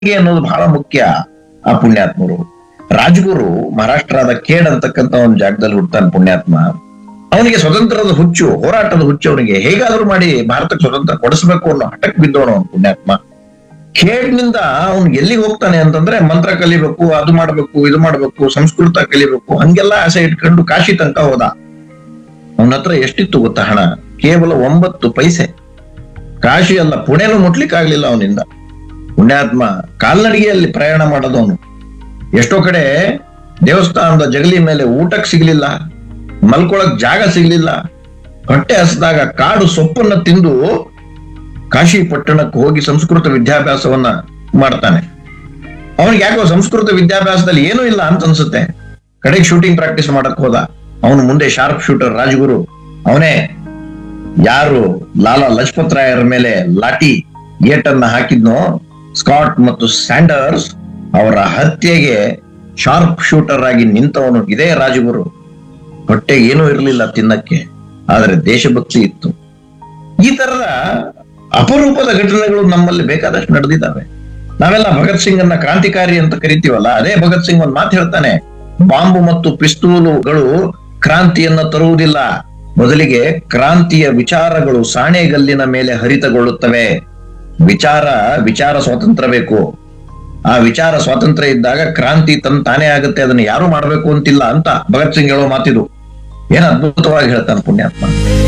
ಹೀಗೆ ಅನ್ನೋದು ಬಹಳ ಮುಖ್ಯ ಆ ಪುಣ್ಯಾತ್ಮರು ರಾಜಗುರು ಮಹಾರಾಷ್ಟ್ರದ ಖೇಡ್ ಅಂತಕ್ಕಂಥ ಒಂದು ಜಾಗದಲ್ಲಿ ಹುಡ್ತಾನೆ ಪುಣ್ಯಾತ್ಮ ಅವನಿಗೆ ಸ್ವತಂತ್ರದ ಹುಚ್ಚು ಹೋರಾಟದ ಹುಚ್ಚು ಅವನಿಗೆ ಹೇಗಾದ್ರೂ ಮಾಡಿ ಭಾರತಕ್ಕೆ ಸ್ವತಂತ್ರ ಕೊಡಿಸ್ಬೇಕು ಅನ್ನೋ ಹಠಕ್ಕೆ ಬಿದ್ದವನು ಅವನು ಪುಣ್ಯಾತ್ಮ ಖೇಡ್ನಿಂದ ಅವ್ನು ಎಲ್ಲಿಗೆ ಹೋಗ್ತಾನೆ ಅಂತಂದ್ರೆ ಮಂತ್ರ ಕಲಿಬೇಕು ಅದು ಮಾಡ್ಬೇಕು ಇದು ಮಾಡ್ಬೇಕು ಸಂಸ್ಕೃತ ಕಲಿಬೇಕು ಹಂಗೆಲ್ಲ ಆಸೆ ಇಟ್ಕೊಂಡು ಕಾಶಿ ತನಕ ಹೋದ ಅವನ ಹತ್ರ ಎಷ್ಟಿತ್ತು ಗೊತ್ತಾ ಹಣ ಕೇವಲ ಒಂಬತ್ತು ಪೈಸೆ ಕಾಶಿ ಅಲ್ಲ ಪುಣೆನೂ ಮುಟ್ಲಿಕ್ಕೆ ಆಗ್ಲಿಲ್ಲ ಅವನಿಂದ ಪುಣ್ಯಾತ್ಮ ಕಾಲ್ನಡಿಗೆಯಲ್ಲಿ ಪ್ರಯಾಣ ಮಾಡೋದವನು ಎಷ್ಟೋ ಕಡೆ ದೇವಸ್ಥಾನದ ಜಗಲಿ ಮೇಲೆ ಊಟಕ್ಕೆ ಸಿಗ್ಲಿಲ್ಲ ಮಲ್ಕೊಳಕ್ ಜಾಗ ಸಿಗ್ಲಿಲ್ಲ ಹೊಟ್ಟೆ ಹಸಿದಾಗ ಕಾಡು ಸೊಪ್ಪನ್ನ ತಿಂದು ಕಾಶಿ ಪಟ್ಟಣಕ್ಕೆ ಹೋಗಿ ಸಂಸ್ಕೃತ ವಿದ್ಯಾಭ್ಯಾಸವನ್ನ ಮಾಡ್ತಾನೆ ಅವನಿಗೆ ಯಾಕೋ ಸಂಸ್ಕೃತ ವಿದ್ಯಾಭ್ಯಾಸದಲ್ಲಿ ಏನೂ ಇಲ್ಲ ಅಂತ ಅನ್ಸುತ್ತೆ ಕಡೆಗೆ ಶೂಟಿಂಗ್ ಪ್ರಾಕ್ಟೀಸ್ ಮಾಡಕ್ ಹೋದ ಅವನು ಮುಂದೆ ಶಾರ್ಪ್ ಶೂಟರ್ ರಾಜಗುರು ಅವನೇ ಯಾರು ಲಾಲಾ ಲಜಪತ್ ರಾಯರ ಮೇಲೆ ಲಾಠಿ ಏಟನ್ನ ಹಾಕಿದ್ನೋ ಸ್ಕಾಟ್ ಮತ್ತು ಸ್ಯಾಂಡರ್ಸ್ ಅವರ ಹತ್ಯೆಗೆ ಶಾರ್ಪ್ ಶೂಟರ್ ಆಗಿ ನಿಂತವನು ಇದೇ ರಾಜಗುರು ಹೊಟ್ಟೆ ಏನೂ ಇರಲಿಲ್ಲ ತಿನ್ನಕ್ಕೆ ಆದ್ರೆ ದೇಶಭಕ್ತಿ ಇತ್ತು ಈ ತರದ ಅಪರೂಪದ ಘಟನೆಗಳು ನಮ್ಮಲ್ಲಿ ಬೇಕಾದಷ್ಟು ನಡೆದಿದ್ದಾವೆ ನಾವೆಲ್ಲ ಭಗತ್ ಸಿಂಗ್ ಅನ್ನ ಕ್ರಾಂತಿಕಾರಿ ಅಂತ ಕರಿತೀವಲ್ಲ ಅದೇ ಭಗತ್ ಸಿಂಗ್ ಒಂದ್ ಮಾತು ಹೇಳ್ತಾನೆ ಬಾಂಬು ಮತ್ತು ಪಿಸ್ತೂಲುಗಳು ಕ್ರಾಂತಿಯನ್ನ ತರುವುದಿಲ್ಲ ಮೊದಲಿಗೆ ಕ್ರಾಂತಿಯ ವಿಚಾರಗಳು ಸಾಣೆಗಲ್ಲಿನ ಮೇಲೆ ಹರಿತಗೊಳ್ಳುತ್ತವೆ ವಿಚಾರ ವಿಚಾರ ಸ್ವಾತಂತ್ರ್ಯ ಬೇಕು ಆ ವಿಚಾರ ಸ್ವಾತಂತ್ರ್ಯ ಇದ್ದಾಗ ಕ್ರಾಂತಿ ತನ್ ತಾನೇ ಆಗುತ್ತೆ ಅದನ್ನ ಯಾರು ಮಾಡ್ಬೇಕು ಅಂತಿಲ್ಲ ಅಂತ ಭಗತ್ ಸಿಂಗ್ ಹೇಳೋ ಮಾತಿದು ಏನ್ ಅದ್ಭುತವಾಗಿ ಹೇಳ್ತಾನೆ ಪುಣ್ಯಾತ್ಮ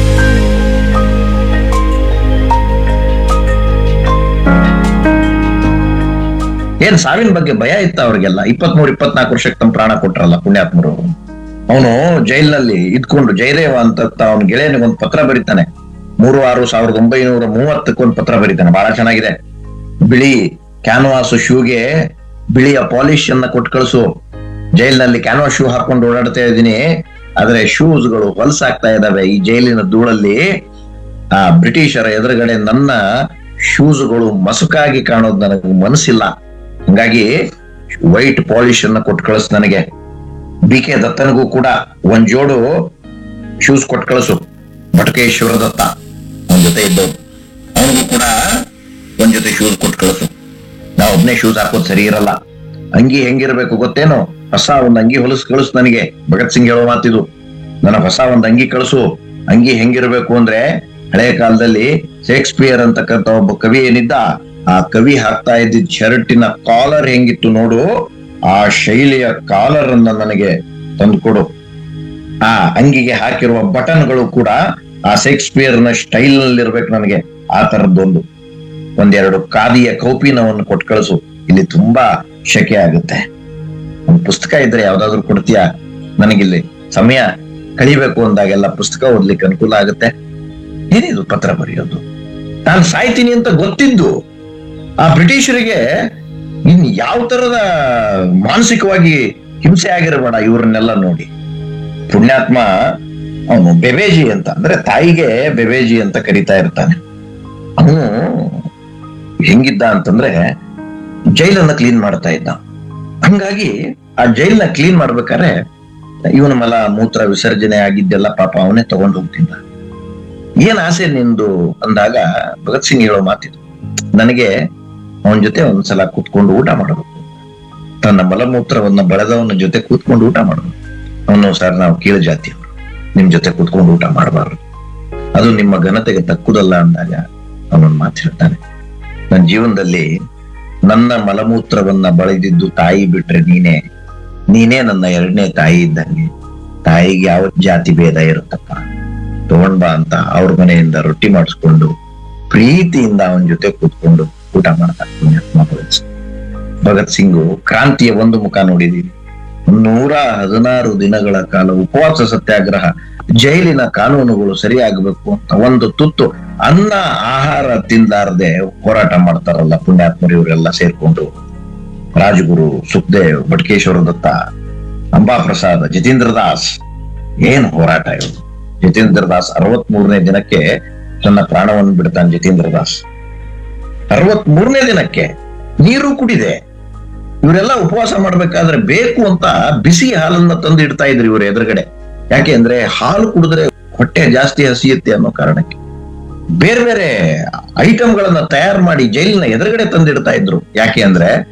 ಏನ್ ಸಾವಿನ ಬಗ್ಗೆ ಭಯ ಇತ್ತ ಅವ್ರಿಗೆಲ್ಲ ಇಪ್ಪತ್ಮೂರ್ ಇಪ್ಪತ್ನಾಲ್ಕು ವರ್ಷಕ್ಕೆ ತಮ್ಮ ಪ್ರಾಣ ಕೊಟ್ರಲ್ಲ ಪುಣ್ಯಾತ್ಮರು ಅವನು ಜೈಲಿನಲ್ಲಿ ಇದ್ಕೊಂಡು ಜಯದೇವ ಅಂತ ಅವನ ಗೆಳೆಯನಿಗೆ ಒಂದು ಪತ್ರ ಬರೀತಾನೆ ಮೂರು ಆರು ಸಾವಿರದ ಒಂಬೈನೂರ ಮೂವತ್ತಕ್ಕೆ ಒಂದು ಪತ್ರ ಬರೀತಾನೆ ಬಹಳ ಚೆನ್ನಾಗಿದೆ ಬಿಳಿ ಕ್ಯಾನ್ವಾಸ್ ಶೂಗೆ ಬಿಳಿಯ ಪಾಲಿಶ್ ಅನ್ನ ಕೊಟ್ಟು ಕಳಿಸು ಜೈಲಿನಲ್ಲಿ ಕ್ಯಾನ್ವಾಸ್ ಶೂ ಹಾಕೊಂಡು ಓಡಾಡ್ತಾ ಇದ್ದೀನಿ ಆದ್ರೆ ಶೂಸ್ಗಳು ಹೊಲಸಾಗ್ತಾ ಇದಾವೆ ಈ ಜೈಲಿನ ಧೂಳಲ್ಲಿ ಆ ಬ್ರಿಟಿಷರ ಎದುರುಗಡೆ ನನ್ನ ಶೂಸ್ಗಳು ಮಸುಕಾಗಿ ಕಾಣೋದು ನನಗೆ ಮನಸ್ಸಿಲ್ಲ ಹಂಗಾಗಿ ವೈಟ್ ಪಾಲಿಶ್ ಅನ್ನ ಕೊಟ್ಟು ಕಳಿಸ್ ನನಗೆ ಬಿ ಕೆ ದತ್ತನಿಗೂ ಕೂಡ ಒಂದ್ ಜೋಡು ಶೂಸ್ ಕೊಟ್ಟು ಕಳಿಸು ಬಟಕೇಶ್ವರ ದತ್ತ ಅವನ ಜೊತೆ ಇದ್ದವ್ರು ಅವನಿಗೂ ಕೂಡ ಒಂದ್ ಜೊತೆ ಶೂಸ್ ಕೊಟ್ಟು ಕಳಿಸು ನಾ ಒಬ್ನೇ ಶೂಸ್ ಹಾಕೋದ್ ಸರಿ ಇರಲ್ಲ ಅಂಗಿ ಹೆಂಗಿರ್ಬೇಕು ಗೊತ್ತೇನೋ ಹೊಸ ಒಂದ್ ಅಂಗಿ ಹೊಲಸ್ ಕಳಿಸು ನನಗೆ ಭಗತ್ ಸಿಂಗ್ ಹೇಳೋ ಮಾತಿದು ನನ್ನ ಹೊಸ ಒಂದ್ ಅಂಗಿ ಕಳಿಸು ಅಂಗಿ ಹೆಂಗಿರ್ಬೇಕು ಅಂದ್ರೆ ಹಳೆ ಕಾಲದಲ್ಲಿ ಶೇಕ್ಸ್ಪಿಯರ್ ಅಂತಕ್ಕಂಥ ಒಬ್ಬ ಕವಿ ಏನಿದ್ದ ಆ ಕವಿ ಹಾಕ್ತಾ ಇದ್ದಿದ್ ಶರ್ಟಿನ ಕಾಲರ್ ಹೆಂಗಿತ್ತು ನೋಡು ಆ ಶೈಲಿಯ ಕಾಲರ್ ಅನ್ನ ನನಗೆ ತಂದುಕೊಡು ಆ ಅಂಗಿಗೆ ಹಾಕಿರುವ ಬಟನ್ಗಳು ಕೂಡ ಆ ಶೇಕ್ಸ್ಪಿಯರ್ ನ ಸ್ಟೈಲ್ ನಲ್ಲಿ ಇರ್ಬೇಕು ನನಗೆ ಆ ತರದ್ದೊಂದು ಒಂದೆರಡು ಖಾದಿಯ ಕೌಪಿನವನ್ನು ಕೊಟ್ಟು ಕಳಿಸು ಇಲ್ಲಿ ತುಂಬಾ ಶಕೆ ಆಗುತ್ತೆ ಒಂದು ಪುಸ್ತಕ ಇದ್ರೆ ಯಾವ್ದಾದ್ರು ಕೊಡ್ತೀಯಾ ನನಗಿಲ್ಲಿ ಸಮಯ ಕಳಿಬೇಕು ಅಂದಾಗೆಲ್ಲ ಪುಸ್ತಕ ಓದ್ಲಿಕ್ಕೆ ಅನುಕೂಲ ಆಗುತ್ತೆ ಏನಿದು ಪತ್ರ ಬರೆಯೋದು ನಾನು ಸಾಯ್ತೀನಿ ಅಂತ ಗೊತ್ತಿದ್ದು ಆ ಬ್ರಿಟಿಷರಿಗೆ ಇನ್ ಯಾವ ತರದ ಮಾನಸಿಕವಾಗಿ ಹಿಂಸೆ ಆಗಿರಬೇಡ ಇವ್ರನ್ನೆಲ್ಲ ನೋಡಿ ಪುಣ್ಯಾತ್ಮ ಅವನು ಬೆಬೇಜಿ ಅಂತ ಅಂದ್ರೆ ತಾಯಿಗೆ ಬೆಬೇಜಿ ಅಂತ ಕರಿತಾ ಇರ್ತಾನೆ ಅವನು ಹೆಂಗಿದ್ದ ಅಂತಂದ್ರೆ ಜೈಲನ್ನ ಕ್ಲೀನ್ ಮಾಡ್ತಾ ಇದ್ದ ಹಂಗಾಗಿ ಆ ಜೈಲ್ನ ಕ್ಲೀನ್ ಮಾಡ್ಬೇಕಾದ್ರೆ ಇವನ ಮಲ ಮೂತ್ರ ವಿಸರ್ಜನೆ ಆಗಿದ್ದೆಲ್ಲ ಪಾಪ ಅವನೇ ತಗೊಂಡು ಹೋಗ್ತಿದ್ದ ಏನ್ ಆಸೆ ನಿಂದು ಅಂದಾಗ ಭಗತ್ ಸಿಂಗ್ ಹೇಳೋ ಮಾತಿದು ನನಗೆ ಅವನ ಜೊತೆ ಒಂದ್ಸಲ ಕೂತ್ಕೊಂಡು ಊಟ ಮಾಡಬೇಕು ತನ್ನ ಮಲಮೂತ್ರವನ್ನ ಬೆಳೆದವನ ಜೊತೆ ಕೂತ್ಕೊಂಡು ಊಟ ಮಾಡಬೇಕು ಅವನು ಸರ್ ನಾವು ಕೀಳು ಜಾತಿಯವರು ನಿಮ್ ಜೊತೆ ಕೂತ್ಕೊಂಡು ಊಟ ಮಾಡಬಾರ್ದು ಅದು ನಿಮ್ಮ ಘನತೆಗೆ ತಕ್ಕುದಲ್ಲ ಅಂದಾಗ ಅವನೊಂದು ಮಾತು ಹೇಳ್ತಾನೆ ನನ್ನ ಜೀವನದಲ್ಲಿ ನನ್ನ ಮಲಮೂತ್ರವನ್ನ ಬಳದಿದ್ದು ತಾಯಿ ಬಿಟ್ರೆ ನೀನೇ ನೀನೇ ನನ್ನ ಎರಡನೇ ತಾಯಿ ಇದ್ದಂಗೆ ತಾಯಿಗೆ ಯಾವ ಜಾತಿ ಭೇದ ಇರುತ್ತಪ್ಪ ತಗೊಂಡ್ ಬಾ ಅಂತ ಅವ್ರ ಮನೆಯಿಂದ ರೊಟ್ಟಿ ಮಾಡಿಸ್ಕೊಂಡು ಪ್ರೀತಿಯಿಂದ ಅವನ ಜೊತೆ ಕೂತ್ಕೊಂಡು ಊಟ ಮಾಡ್ತಾ ಪುಣ್ಯಾತ್ಮ ಭಗತ್ ಸಿಂಗ್ ಭಗತ್ ಸಿಂಗು ಕ್ರಾಂತಿಯ ಒಂದು ಮುಖ ನೋಡಿದೀವಿ ನೂರ ಹದಿನಾರು ದಿನಗಳ ಕಾಲ ಉಪವಾಸ ಸತ್ಯಾಗ್ರಹ ಜೈಲಿನ ಕಾನೂನುಗಳು ಸರಿಯಾಗಬೇಕು ಅಂತ ಒಂದು ತುತ್ತು ಅನ್ನ ಆಹಾರ ತಿಂದಾರದೆ ಹೋರಾಟ ಮಾಡ್ತಾರಲ್ಲ ಪುಣ್ಯಾತ್ಮರು ಇವರೆಲ್ಲ ಸೇರ್ಕೊಂಡು ರಾಜಗುರು ಸುಖದೇವ್ ಬಟ್ಕೇಶ್ವರ ದತ್ತ ಅಂಬಾಪ್ರಸಾದ್ ಜಿತೇಂದ್ರ ದಾಸ್ ಏನ್ ಹೋರಾಟ ಇವರು ಜಿತೇಂದ್ರ ದಾಸ್ ಅರವತ್ ಮೂರನೇ ದಿನಕ್ಕೆ ತನ್ನ ಪ್ರಾಣವನ್ನು ಬಿಡ್ತಾನೆ ಜಿತೇಂದ್ರ ದಾಸ್ ಅರವತ್ ಮೂರನೇ ದಿನಕ್ಕೆ ನೀರು ಕುಡಿದೆ ಇವರೆಲ್ಲ ಉಪವಾಸ ಮಾಡ್ಬೇಕಾದ್ರೆ ಬೇಕು ಅಂತ ಬಿಸಿ ಹಾಲನ್ನ ತಂದು ಇಡ್ತಾ ಇದ್ರು ಇವರು ಎದುರುಗಡೆ ಯಾಕೆ ಅಂದ್ರೆ ಹಾಲು ಕುಡಿದ್ರೆ ಹೊಟ್ಟೆ ಜಾಸ್ತಿ ಹಸಿಯುತ್ತೆ ಅನ್ನೋ ಕಾರಣಕ್ಕೆ ಬೇರೆ ಬೇರೆ ಐಟಮ್ಗಳನ್ನ ತಯಾರು ಮಾಡಿ ಜೈಲಿನ ಎದುರುಗಡೆ ತಂದಿಡ್ತಾ ಇದ್ರು ಯಾಕೆ ಅಂದ್ರೆ